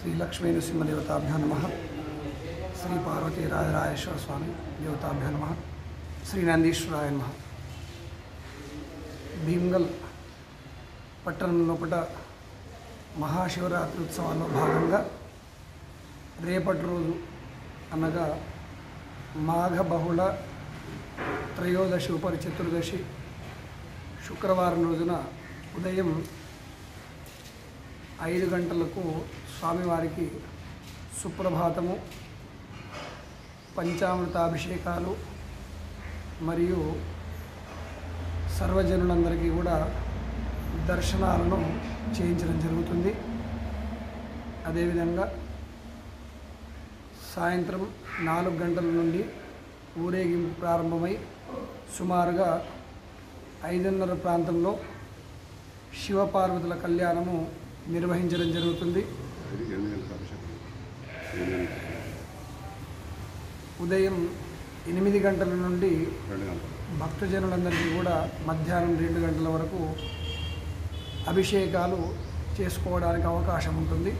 శ్రీ లక్ష్మీ నృసింహదేవతాభ్యో నమ శ్రీ పార్వతీ రాజరాజేశ్వర స్వామి దేవతాభ్యో నమ శ్రీ నందీశ్వరాయ నమ భీమ్గల్ పట్టణం లోపల మహాశివరాత్రి ఉత్సవాల్లో భాగంగా రేపటి రోజు అనగా మాఘ బహుళ త్రయోదశి ఉపరి చతుర్దశి శుక్రవారం రోజున ఉదయం ఐదు గంటలకు స్వామివారికి సుప్రభాతము పంచామృతాభిషేకాలు మరియు సర్వజనులందరికీ కూడా దర్శనాలను చేయించడం జరుగుతుంది అదేవిధంగా సాయంత్రం నాలుగు గంటల నుండి ఊరేగింపు ప్రారంభమై సుమారుగా ఐదున్నర ప్రాంతంలో శివపార్వతుల కళ్యాణము నిర్వహించడం జరుగుతుంది ఉదయం ఎనిమిది గంటల నుండి భక్తజనులందరికీ కూడా మధ్యాహ్నం రెండు గంటల వరకు అభిషేకాలు చేసుకోవడానికి అవకాశం ఉంటుంది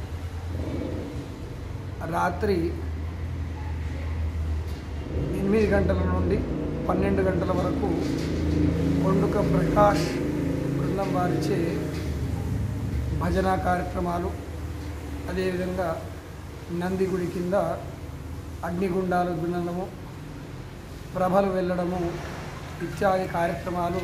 రాత్రి ఎనిమిది గంటల నుండి పన్నెండు గంటల వరకు కొండుక ప్రకాష్ బృందం వారిచే భజన కార్యక్రమాలు అదేవిధంగా నంది గుడి కింద అగ్నిగుండాలు దున్నడము ప్రభలు వెళ్ళడము ఇత్యాది కార్యక్రమాలు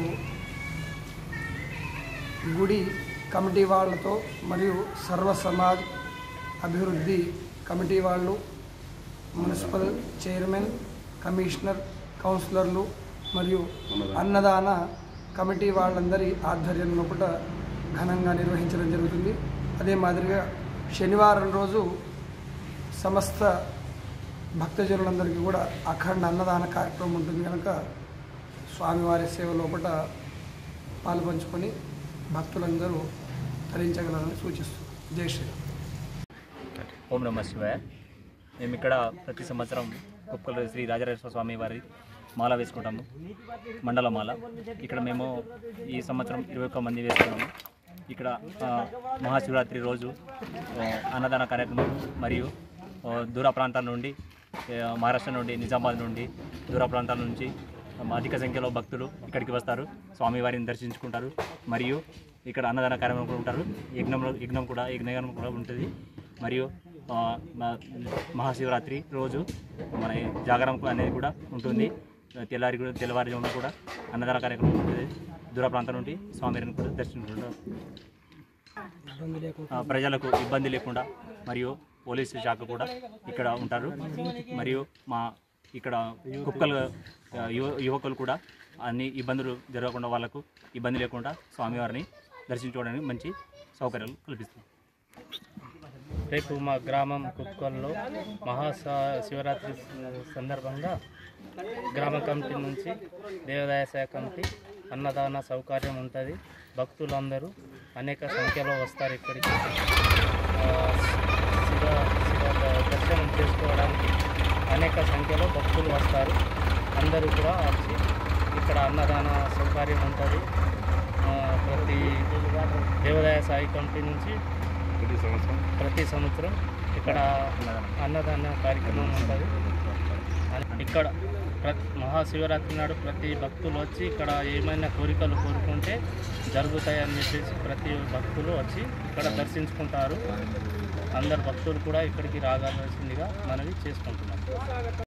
గుడి కమిటీ వాళ్ళతో మరియు సర్వ సమాజ్ అభివృద్ధి కమిటీ వాళ్ళు మున్సిపల్ చైర్మన్ కమిషనర్ కౌన్సిలర్లు మరియు అన్నదాన కమిటీ వాళ్ళందరి ఆధ్వర్యంలో కూడా ఘనంగా నిర్వహించడం జరుగుతుంది అదే మాదిరిగా శనివారం రోజు సమస్త భక్తజనులందరికీ కూడా అఖండ అన్నదాన కార్యక్రమం ఉంటుంది కనుక స్వామివారి సేవ లోపల పాల్పంచుకొని భక్తులందరూ తరించగలరని సూచిస్తుంది జై శ్రీరామ్ ఓం నమ శివాయ మేము ఇక్కడ ప్రతి సంవత్సరం కుక్కలు శ్రీ రాజరాజేశ్వర స్వామి వారి మాల వేసుకుంటాము మండల మాల ఇక్కడ మేము ఈ సంవత్సరం ఇరవై ఒక్క మంది వేసుకున్నాము ఇక్కడ ఆ, మహాశివరాత్రి రోజు ఆ, అన్నదాన కార్యక్రమం మరియు ఆ, దూర ప్రాంతాల నుండి ఆ, మహారాష్ట్ర నుండి నిజామాబాద్ నుండి దూర ప్రాంతాల నుంచి ఆ, అధిక సంఖ్యలో భక్తులు ఇక్కడికి వస్తారు స్వామివారిని దర్శించుకుంటారు మరియు ఇక్కడ అన్నదాన కార్యక్రమం కూడా ఉంటారు యజ్ఞంలో యజ్ఞం కూడా యజ్ఞం కూడా ఉంటుంది మరియు ఆ, మ- మహాశివరాత్రి రోజు మన జాగరం అనేది కూడా ఉంటుంది తెల్లారి కూడా తెల్లవారుజామున కూడా అన్నదాన కార్యక్రమం ఉంటుంది దూర ప్రాంతం నుండి స్వామివారిని కూడా దర్శించుకుంటారు ఆ, ప్రజలకు ఇబ్బంది లేకుండా మరియు పోలీసు శాఖ కూడా ఇక్కడ ఉంటారు మరియు మా ఇక్కడ కుక్కలు ఆ, యువ యువకులు కూడా అన్ని ఇబ్బందులు జరగకుండా వాళ్ళకు ఇబ్బంది లేకుండా స్వామివారిని దర్శించుకోవడానికి మంచి సౌకర్యాలు కల్పిస్తుంది రేపు మా గ్రామం కుక్కల్లో మహా శివరాత్రి సందర్భంగా గ్రామ కమిటీ నుంచి దేవాదాయ శాఖ కమిటీ అన్నదాన సౌకర్యం ఉంటుంది భక్తులందరూ అనేక సంఖ్యలో వస్తారు ఇక్కడికి ఆ, శివ శివ దర్శనం చేసుకోవడానికి అనేక సంఖ్యలో భక్తులు వస్తారు అందరూ కూడా వచ్చి ఇక్కడ అన్నదాన సౌకర్యం ఉంటుంది ఆ, ప్రతి దేవాదాయ సాయి కమిటీ నుంచి ప్రతి సంవత్సరం ప్రతి సంవత్సరం ఇక్కడ అన్నదాన కార్యక్రమం ఉంటుంది ఇక్కడ ప్రతి మహాశివరాత్రి నాడు ప్రతి భక్తులు వచ్చి ఇక్కడ ఏమైనా కోరికలు కోరుకుంటే జరుగుతాయని చెప్పేసి ప్రతి భక్తులు వచ్చి ఇక్కడ దర్శించుకుంటారు అందరు భక్తులు కూడా ఇక్కడికి రాగాల్సిందిగా మనవి చేసుకుంటున్నాం